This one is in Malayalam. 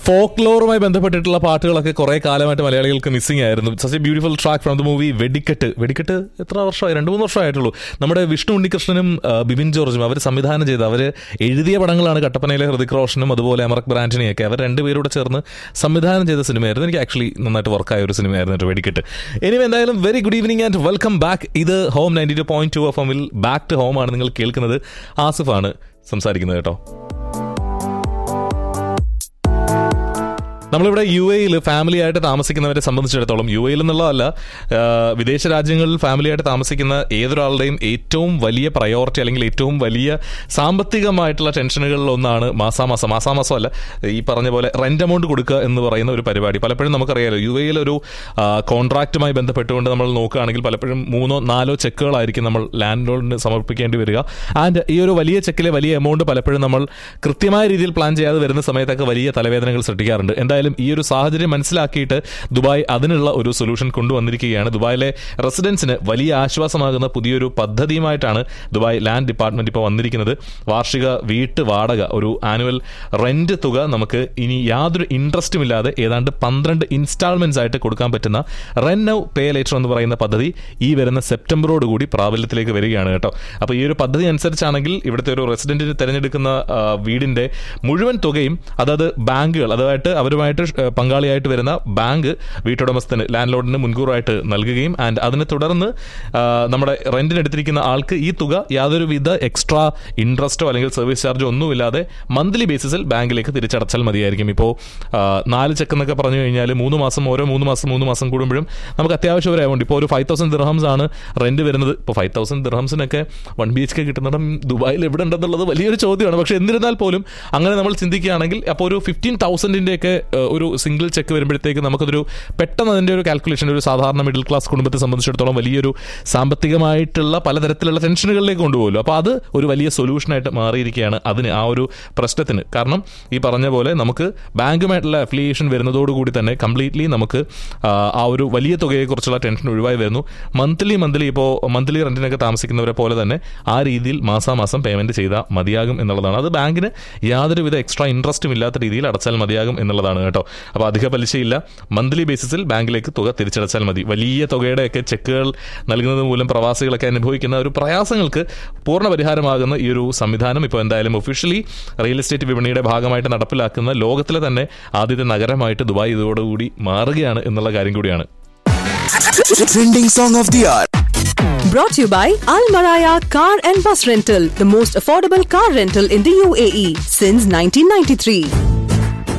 ഫോക്ലോറുമായി ബന്ധപ്പെട്ടിട്ടുള്ള പാട്ടുകളൊക്കെ കുറെ കാലമായിട്ട് മലയാളികൾക്ക് മിസ്സിംഗ് ആയിരുന്നു such a beautiful track from the movie Vedikkettu Vedikkettu എത്ര വർഷമായി രണ്ട് മൂന്ന് വർഷമായിട്ടുള്ളൂ നമ്മുടെ വിഷ്ണു ഉണ്ണികൃഷ്ണനും ആ, ബിപിൻ ജോർജും അവർ സംവിധാനം ചെയ്ത അവർ എഴുതിയ പടങ്ങളാണ് കട്ടപ്പനയിലെ ഹൃതിക് റോഷനും അതുപോലെ അമറക് ബ്രാൻഡിനെയൊക്കെ അവർ രണ്ടുപേരൂടെ ചേർന്ന് സംവിധാനം ചെയ്ത സിനിമയായിരുന്നു എനിക്ക് ആക്ച്വലി നന്നായിട്ട് വർക്കായ ഒരു സിനിമയായിരുന്നു കേട്ടോ വെടിക്കെട്ട് ഇനി എന്തായാലും very good evening and welcome back ഇത് home ninety two point two F എമ്മിൽ ബാക്ക് ടു ഹോം ആണ് നിങ്ങൾ കേൾക്കുന്നത് ആസിഫാണ് സംസാരിക്കുന്നത് കേട്ടോ നമ്മളിവിടെ യു എയിൽ ഫാമിലി ആയിട്ട് താമസിക്കുന്നവരെ സംബന്ധിച്ചിടത്തോളം യു എയിൽ എന്നുള്ളതല്ല ആ, വിദേശ രാജ്യങ്ങളിൽ ഫാമിലി ആയിട്ട് താമസിക്കുന്ന ഏതൊരാളുടെയും ഏറ്റവും വലിയ പ്രയോറിറ്റി അല്ലെങ്കിൽ ഏറ്റവും വലിയ സാമ്പത്തികമായിട്ടുള്ള ടെൻഷനുകളിൽ ഒന്നാണ് മാസാമാസം മാസാമാസം അല്ല ഈ പറഞ്ഞ പോലെ റെന്റ് എമൗണ്ട് കൊടുക്കുക എന്ന് പറയുന്ന ഒരു പരിപാടി പലപ്പോഴും നമുക്കറിയാലോ യു എയിൽ ഒരു കോൺട്രാക്റ്റുമായി ബന്ധപ്പെട്ടുകൊണ്ട് നമ്മൾ നോക്കുകയാണെങ്കിൽ പലപ്പോഴും മൂന്നോ നാലോ ചെക്കുകളായിരിക്കും നമ്മൾ ലാൻഡ് ലോഡിന് സമർപ്പിക്കേണ്ടി വരിക ആൻഡ് ഈ ഒരു വലിയ ചെക്കിലെ വലിയ എമൗണ്ട് പലപ്പോഴും നമ്മൾ കൃത്യമായ രീതിയിൽ പ്ലാൻ ചെയ്യാതെ വരുന്ന സമയത്തൊക്കെ വലിയ തലവേദനകൾ സൃഷ്ടിക്കാറുണ്ട് എന്തായാലും ഈ ഒരു സാഹചര്യം മനസ്സിലാക്കിയിട്ട് ദുബായ് അതിനുള്ള ഒരു സൊല്യൂഷൻ കൊണ്ടുവന്നിരിക്കുകയാണ് ദുബായിലെ റെസിഡൻസിന് വലിയ ആശ്വാസമാകുന്ന പുതിയൊരു പദ്ധതിയുമായിട്ടാണ് ദുബായ് ലാൻഡ് ഡിപ്പാർട്ട്മെന്റ് ഇപ്പോൾ വന്നിരിക്കുന്നത് വാർഷിക വീട്ട് വാടക ഒരു ആനുവൽ റെന്റ് തുക നമുക്ക് ഇനി യാതൊരു ഇൻട്രസ്റ്റും ഇല്ലാതെ ഏതാണ്ട് പന്ത്രണ്ട് ഇൻസ്റ്റാൾമെന്റ്സ് ആയിട്ട് കൊടുക്കാൻ പറ്റുന്ന റെൻ നൗ പേ ലേറ്റർ എന്ന് പറയുന്ന പദ്ധതി ഈ വരുന്ന സെപ്റ്റംബറോട് കൂടി പ്രാബല്യത്തിലേക്ക് വരികയാണ് കേട്ടോ അപ്പോൾ ഈ ഒരു പദ്ധതി അനുസരിച്ചാണെങ്കിൽ ഇവിടുത്തെ ഒരു റെസിഡന്റിന് തിരഞ്ഞെടുക്കുന്ന ആ, വീടിന്റെ മുഴുവൻ തുകയും അതായത് ബാങ്കുകൾ അതുമായിട്ട് അവരുമായിട്ട് ഷ്- പങ്കാളിയായിട്ട് വരുന്ന ബാങ്ക് വീട്ടുടമസ്ഥന് ലാൻഡ് ലോഡിന് മുൻകൂറായിട്ട് നൽകുകയും ആൻഡ് അതിനെ തുടർന്ന് ആ, നമ്മുടെ റെന്റിന് എടുത്തിരിക്കുന്ന ആൾക്ക് ഈ തുക യാതൊരുവിധ എക്സ്ട്രാ ഇൻട്രസ്റ്റോ അല്ലെങ്കിൽ സർവീസ് ചാർജോ ഒന്നുമില്ലാതെ മന്ത്ലി ബേസിസിൽ ബാങ്കിലേക്ക് തിരിച്ചടച്ചാൽ മതിയായിരിക്കും ഇപ്പോൾ നാല് ചെക്ക് എന്നൊക്കെ പറഞ്ഞു കഴിഞ്ഞാൽ മൂന്ന് മാസം ഓരോ മൂന്ന് മാസം മൂന്ന് മാസം കൂടുമ്പോഴും നമുക്ക് അത്യാവശ്യം ഒരു എമൗണ്ട് ഇപ്പോൾ ഒരു ഫൈവ് തൗസൻഡ് ദിർഹംസ് ആണ് റെന്റ് വരുന്നത് ഇപ്പോൾ five thousand ദിർഹംസിനൊക്കെ one B H K കിട്ടുന്നിടം ദുബായിൽ എവിടെ ഉണ്ടെന്നുള്ളത് വലിയൊരു ചോദ്യമാണ് പക്ഷേ എന്നിരുന്നാൽ പോലും അങ്ങനെ നമ്മൾ ചിന്തിക്കുകയാണെങ്കിൽ അപ്പോൾ ഒരു ഫിഫ്റ്റീൻ തൗസൻഡിൻ്റെയൊക്കെ ഒരു സിംഗിൾ ചെക്ക് വരുമ്പോഴത്തേക്ക് നമുക്കതൊരു പെട്ടെന്ന് അതിൻ്റെ ഒരു കാൽക്കുലേഷൻ ഒരു സാധാരണ മിഡിൽ ക്ലാസ് കുടുംബത്തെ സംബന്ധിച്ചിടത്തോളം വലിയൊരു സാമ്പത്തികമായിട്ടുള്ള പലതരത്തിലുള്ള ടെൻഷനുകളിലേക്ക് കൊണ്ടുപോകുമല്ലോ അപ്പോൾ അത് ഒരു വലിയ സൊല്യൂഷനായിട്ട് മാറിയിരിക്കുകയാണ് അതിന് ആ ഒരു പ്രശ്നത്തിന് കാരണം ഈ പറഞ്ഞ പോലെ നമുക്ക് ബാങ്കുമായിട്ടുള്ള അഫിലിയേഷൻ വരുന്നതോടുകൂടി തന്നെ കംപ്ലീറ്റ്ലി നമുക്ക് ആ, ആ ഒരു വലിയ തുകയെക്കുറിച്ചുള്ള ടെൻഷൻ ഒഴിവായി വരുന്നു മന്ത്ലി മന്ത്ലി ഇപ്പോൾ മന്ത്ലി റെന്റിനൊക്കെ താമസിക്കുന്നവരെ പോലെ തന്നെ ആ രീതിയിൽ മാസാമാസം പേയ്മെന്റ് ചെയ്താൽ മതിയാകും എന്നുള്ളതാണ് അത് ബാങ്കിന് യാതൊരുവിധ എക്സ്ട്രാ ഇൻട്രസ്റ്റും ഇല്ലാത്ത രീതിയിൽ അടച്ചാൽ മതിയാകും എന്നുള്ളതാണ് കേട്ടോ അപ്പോൾ അധിക പലിശയില്ല മന്ത്ലി ബേസിസിൽ ബാങ്കിലേക്ക് തുക തിരിച്ചടച്ചാൽ മതി വലിയ തുകയുടെയൊക്കെ ചെക്കുകൾ നൽകുന്നത് മൂലം പ്രവാസികളൊക്കെ അനുഭവിക്കുന്ന ഒരു പ്രയാസങ്ങൾക്ക് പൂർണ്ണ പരിഹാരമാകുന്ന ഈ ഒരു സംവിധാനം ഇപ്പോൾ എന്തായാലും ഒഫീഷ്യലി റിയൽ എസ്റ്റേറ്റ് വിപണിയുടെ ഭാഗമായിട്ട് നടപ്പിലാക്കുന്ന ലോകത്തിലെ തന്നെ ആദ്യത്തെ നഗരമായിട്ട് ദുബായ് ഇതോടുകൂടി മാറുകയാണ് എന്നുള്ള കാര്യം കൂടിയാണ് Trending song of the hour. Brought to you by Al Maraya Car and Bus Rental, the most affordable car rental in the UAE since 1993.